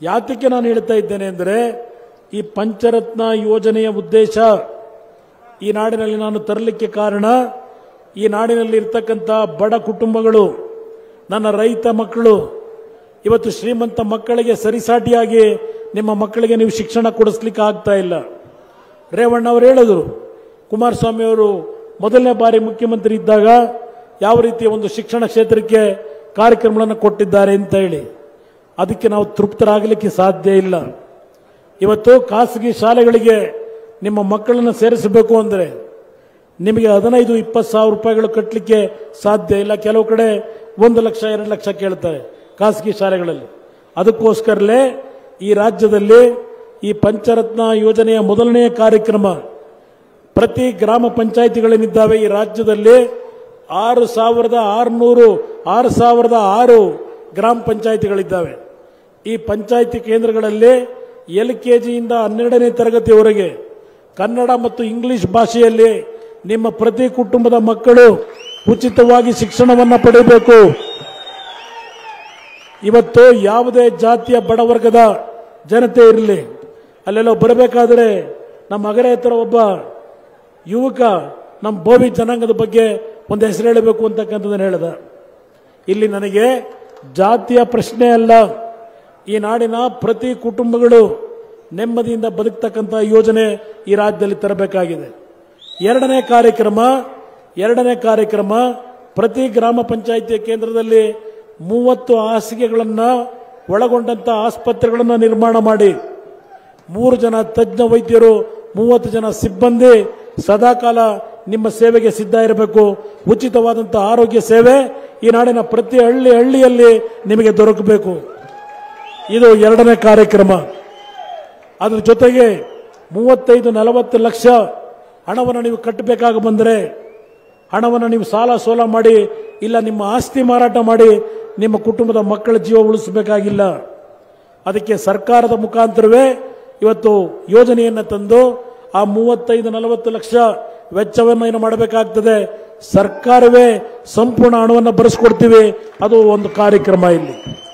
ಯಾತಕ್ಕೆ ನಾನು ಹೇಳ್ತಾ ಇದ್ದೇನೆ ಅಂದರೆ ಈ ಪಂಚರತ್ನ ಯೋಜನೆಯ ಉದ್ದೇಶ ಈ ನಾಡಿನಲ್ಲಿ ನಾನು ತರಲಿಕ್ಕೆ ಕಾರಣ ಈ ನಾಡಿನಲ್ಲಿ ಇರ್ತಕ್ಕಂಥ ಬಡ ಕುಟುಂಬಗಳು ನನ್ನ ರೈತ ಮಕ್ಕಳು ಇವತ್ತು ಶ್ರೀಮಂತ ಮಕ್ಕಳಿಗೆ ಸರಿಸಾಟಿಯಾಗಿ ನಿಮ್ಮ ಮಕ್ಕಳಿಗೆ ನೀವು ಶಿಕ್ಷಣ ಕೊಡಿಸ್ಲಿಕ್ಕೆ ಆಗ್ತಾ ಇಲ್ಲ ರೇವಣ್ಣ ಅವರು ಹೇಳಿದರು ಕುಮಾರಸ್ವಾಮಿ ಅವರು ಮೊದಲನೇ ಬಾರಿ ಮುಖ್ಯಮಂತ್ರಿ ಇದ್ದಾಗ ಯಾವ ರೀತಿಯ ಒಂದು ಶಿಕ್ಷಣ ಕ್ಷೇತ್ರಕ್ಕೆ ಕಾರ್ಯಕ್ರಮಗಳನ್ನು ಕೊಟ್ಟಿದ್ದಾರೆ ಅಂತ ಹೇಳಿ ಅದಕ್ಕೆ ನಾವು ತೃಪ್ತರಾಗಲಿಕ್ಕೆ ಸಾಧ್ಯ ಇಲ್ಲ ಇವತ್ತು ಖಾಸಗಿ ಶಾಲೆಗಳಿಗೆ ನಿಮ್ಮ ಮಕ್ಕಳನ್ನು ಸೇರಿಸಬೇಕು ಅಂದರೆ ನಿಮಗೆ ಹದಿನೈದು ಇಪ್ಪತ್ತು ಸಾವಿರ ರೂಪಾಯಿಗಳು ಕಟ್ಟಲಿಕ್ಕೆ ಸಾಧ್ಯ ಇಲ್ಲ ಕೆಲವು ಕಡೆ ಒಂದು ಲಕ್ಷ ಎರಡು ಲಕ್ಷ ಕೇಳ್ತಾರೆ ಖಾಸಗಿ ಶಾಲೆಗಳಲ್ಲಿ ಅದಕ್ಕೋಸ್ಕರಲೇ ಈ ರಾಜ್ಯದಲ್ಲಿ ಈ ಪಂಚರತ್ನ ಯೋಜನೆಯ ಮೊದಲನೆಯ ಕಾರ್ಯಕ್ರಮ ಪ್ರತಿ ಗ್ರಾಮ ಪಂಚಾಯಿತಿಗಳೇನಿದ್ದಾವೆ ಈ ರಾಜ್ಯದಲ್ಲಿ ಆರು ಸಾವಿರದ ಆರುನೂರು ಆರು ಸಾವಿರದ ಆರು ಗ್ರಾಮ ಪಂಚಾಯಿತಿಗಳಿದ್ದಾವೆ ಈ ಪಂಚಾಯಿತಿ ಕೇಂದ್ರಗಳಲ್ಲಿ ಎಲ್ ಕೆ ಜಿಯಿಂದ ಹನ್ನೆರಡನೇ ತರಗತಿಯವರೆಗೆ ಕನ್ನಡ ಮತ್ತು ಇಂಗ್ಲಿಷ್ ಭಾಷೆಯಲ್ಲಿ ನಿಮ್ಮ ಪ್ರತಿ ಕುಟುಂಬದ ಮಕ್ಕಳು ಉಚಿತವಾಗಿ ಶಿಕ್ಷಣವನ್ನು ಪಡೆಯಬೇಕು ಇವತ್ತು ಯಾವುದೇ ಜಾತಿಯ ಬಡವರ್ಗದ ಜನತೆ ಇರಲಿ ಅಲ್ಲೆಲ್ಲೋ ಬರಬೇಕಾದ್ರೆ ನಮ್ಮ ಅಗರೆ ಹತ್ರ ಒಬ್ಬ ಯುವಕ ನಮ್ಮ ಬೋವಿ ಜನಾಂಗದ ಬಗ್ಗೆ ಒಂದು ಹೆಸರು ಹೇಳಬೇಕು ಅಂತಕ್ಕಂಥದ್ದನ್ನು ಹೇಳ್ದ ಇಲ್ಲಿ ನನಗೆ ಜಾತಿಯ ಪ್ರಶ್ನೆ ಅಲ್ಲ ಈ ನಾಡಿನ ಪ್ರತಿ ಕುಟುಂಬಗಳು ನೆಮ್ಮದಿಯಿಂದ ಬದುಕ್ತಕ್ಕಂಥ ಯೋಜನೆ ಈ ರಾಜ್ಯದಲ್ಲಿ ತರಬೇಕಾಗಿದೆ ಎರಡನೇ ಕಾರ್ಯಕ್ರಮ ಎರಡನೇ ಕಾರ್ಯಕ್ರಮ ಪ್ರತಿ ಗ್ರಾಮ ಪಂಚಾಯಿತಿಯ ಕೇಂದ್ರದಲ್ಲಿ ಮೂವತ್ತು ಹಾಸಿಗೆಗಳನ್ನು ಒಳಗೊಂಡಂತ ಆಸ್ಪತ್ರೆಗಳನ್ನು ನಿರ್ಮಾಣ ಮಾಡಿ ಮೂರು ಜನ ತಜ್ಞ ವೈದ್ಯರು ಮೂವತ್ತು ಜನ ಸಿಬ್ಬಂದಿ ಸದಾಕಾಲ ನಿಮ್ಮ ಸೇವೆಗೆ ಸಿದ್ಧ ಇರಬೇಕು ಉಚಿತವಾದಂತಹ ಆರೋಗ್ಯ ಸೇವೆ ಈ ನಾಡಿನ ಪ್ರತಿ ಹಳ್ಳಿ ಹಳ್ಳಿಯಲ್ಲಿ ನಿಮಗೆ ದೊರಕಬೇಕು ಇದು ಎರಡನೇ ಕಾರ್ಯಕ್ರಮ ಅದ್ರ ಜೊತೆಗೆ ಮೂವತ್ತೈದು ನಲವತ್ತು ಲಕ್ಷ ಹಣವನ್ನು ನೀವು ಕಟ್ಟಬೇಕಾಗಿ ಬಂದರೆ ಹಣವನ್ನು ನೀವು ಸಾಲ ಸೋಲ ಮಾಡಿ ಇಲ್ಲ ನಿಮ್ಮ ಆಸ್ತಿ ಮಾರಾಟ ಮಾಡಿ ನಿಮ್ಮ ಕುಟುಂಬದ ಮಕ್ಕಳ ಜೀವ ಉಳಿಸಬೇಕಾಗಿಲ್ಲ ಅದಕ್ಕೆ ಸರ್ಕಾರದ ಮುಖಾಂತರವೇ ಇವತ್ತು ಯೋಜನೆಯನ್ನು ತಂದು ಆ ಮೂವತ್ತೈದು ನಲವತ್ತು ಲಕ್ಷ ವೆಚ್ಚವನ್ನು ಏನು ಮಾಡಬೇಕಾಗ್ತದೆ ಸರ್ಕಾರವೇ ಸಂಪೂರ್ಣ ಹಣವನ್ನು ಬರೆಸ್ಕೊಡ್ತೀವಿ ಅದು ಒಂದು ಕಾರ್ಯಕ್ರಮ ಇಲ್ಲಿ